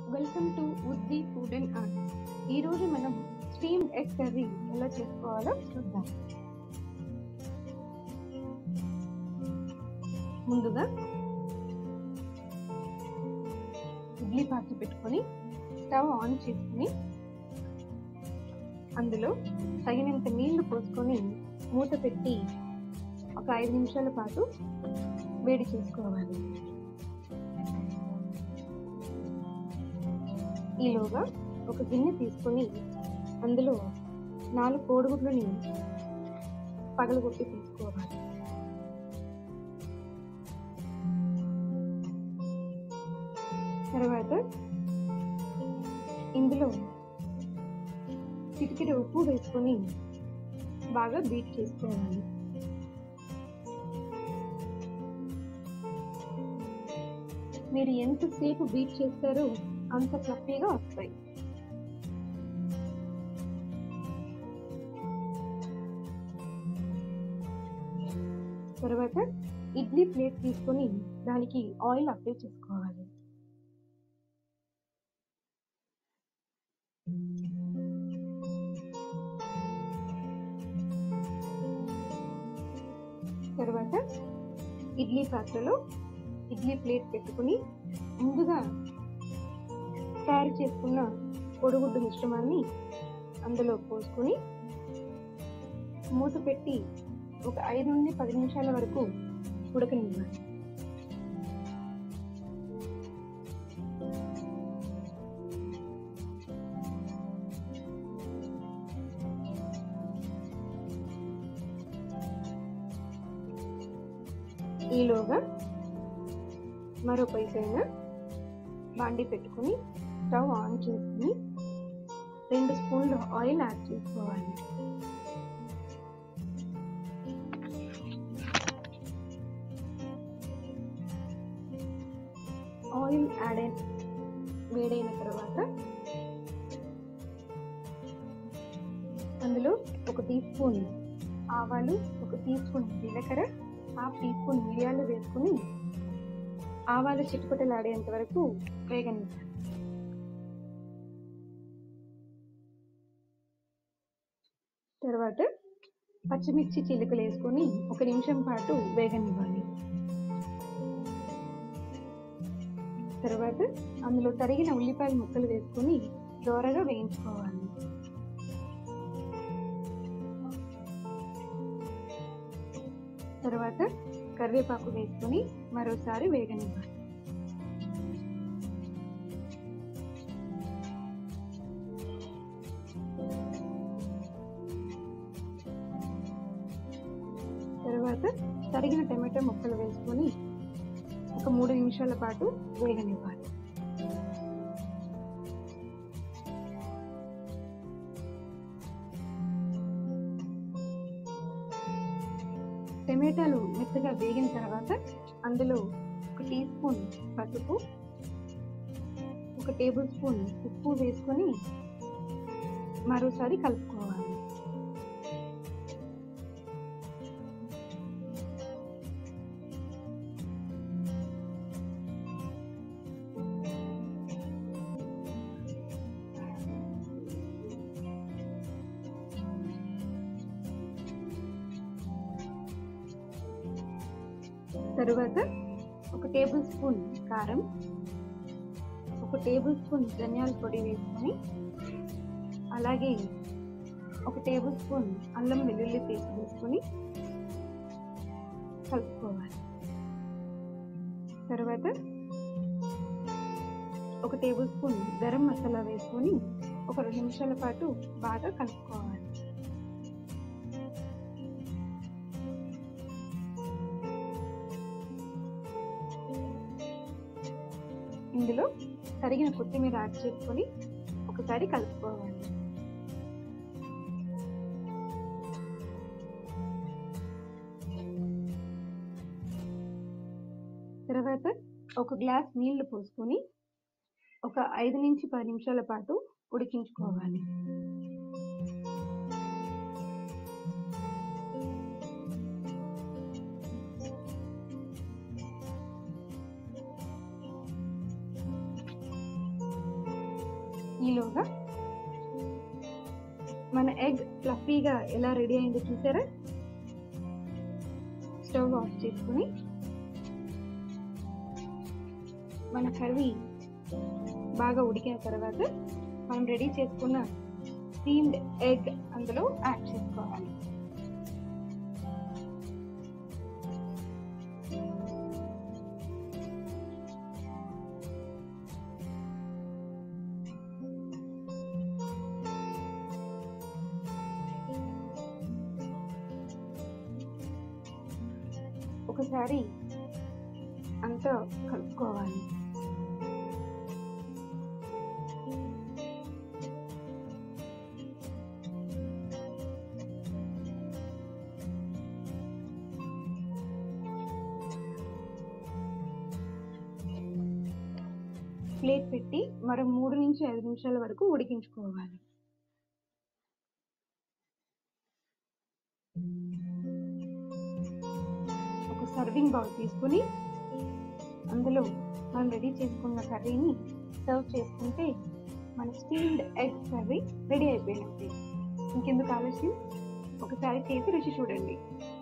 welcome to ఉద్ది food and art ఈరోజు మనం స్టీమ్ ఎగ్ కర్రీ ఎలా చేసుకోవాలో చూద్దాం ముందుగా ఇడ్లీ పాత్ర పెట్టుకొని స్టవ్ ఆన్ చేసుకుని అందులో తగినంత నీళ్లు పోసుకొని మూత పెట్టి ఒక ఐదు నిమిషాల పాటు వేడి చేసుకోవాలి ఈలోగా ఒక గిన్నె తీసుకొని అందులో నాలుగు కోడిగుడ్లని పగలగొట్టి తీసుకోవాలి తర్వాత ఇందులో చిటికెడు ఉప్పు వేసుకొని బాగా బీట్ చేసుకోవాలి మీరు ఎంతసేపు బీట్ చేస్తారో అంత ఫ్లఫీగా వస్తాయి తర్వాత ఇడ్లీ ప్లేట్ తీసుకొని దానికి ఆయిల్ అప్లై చేసుకోవాలి తర్వాత ఇడ్లీ పాత్రలో ఇడ్లీ ప్లేట్ పెట్టుకుని ముందుగా తయారు చేసుకున్న కొడుగుడ్డు మిశ్రమాన్ని అందులో పోసుకొని మూత పెట్టి ఒక ఐదు నుండి పది నిమిషాల వరకు ఉడకనివ్వాలి ఈలోగా మరో పైసైన బాండి పెట్టుకుని స్టవ్ ఆన్ చేసుకుని రెండు స్పూన్లు ఆయిల్ యాడ్ చేసుకోవాలి ఆయిల్ యాడ్ అయిన వేడైన తర్వాత అందులో ఒక టీ స్పూన్ ఆవాలు ఒక టీ స్పూన్ జీలకర్ర హాఫ్ టీ స్పూన్ మిరియాలు వేసుకుని ఆవాలు చిట్టుపట్టలాడేంత వరకు వేగనివ్వాలి తర్వాత పచ్చిమిర్చి చిలుకలు వేసుకొని ఒక నిమిషం పాటు వేగనివ్వాలి తర్వాత అందులో తరిగిన ఉల్లిపాయల ముక్కలు వేసుకొని దోరగా వేయించుకోవాలి తర్వాత కరివేపాకు వేసుకొని మరోసారి వేగనివ్వాలి తర్వాత తరిగిన టమాటో ముక్కలు వేసుకొని ఒక మూడు నిమిషాల పాటు వేగనివ్వాలి టమాటాలు మెత్తగా వేగిన తర్వాత అందులో ఒక టీ స్పూన్ పసుపు ఒక టేబుల్ స్పూన్ ఉప్పు వేసుకొని మరోసారి కలుపుకోవాలి తరువాత ఒక టేబుల్ స్పూన్ కారం ఒక టేబుల్ స్పూన్ ధనియాల పొడి వేసుకొని అలాగే ఒక టేబుల్ స్పూన్ అల్లం వెల్లుల్లి పేస్ట్ వేసుకొని కలుపుకోవాలి తర్వాత ఒక టేబుల్ స్పూన్ గరం మసాలా వేసుకొని ఒక రెండు నిమిషాల పాటు బాగా కలుపుకోవాలి ఇందులో తరిగిన కొత్తిమీర యాడ్ చేసుకొని ఒకసారి కలుపుకోవాలి తర్వాత ఒక గ్లాస్ నీళ్లు పోసుకొని ఒక ఐదు నుంచి పది నిమిషాల పాటు ఉడికించుకోవాలి ఈలోగా మన ఎగ్ ఫ్లఫీగా ఎలా రెడీ అయిందో చూసారా స్టవ్ ఆఫ్ చేసుకుని మన కర్రీ బాగా ఉడికిన తర్వాత మనం రెడీ చేసుకున్న స్టీమ్డ్ ఎగ్ అందులో యాడ్ చేసుకోవాలి ఒకసారి అంతా కలుపుకోవాలి ప్లేట్ పెట్టి మరో మూడు నుంచి ఐదు నిమిషాల వరకు ఉడికించుకోవాలి ఒక సర్వింగ్ బౌల్ తీసుకుని అందులో మనం రెడీ చేసుకున్న కర్రీని సర్వ్ చేసుకుంటే మన స్టీమ్డ్ ఎగ్ కర్రీ రెడీ అయిపోయినట్టే ఇంకెందుకు ఆలస్యం ఒకసారి చేసి రుచి చూడండి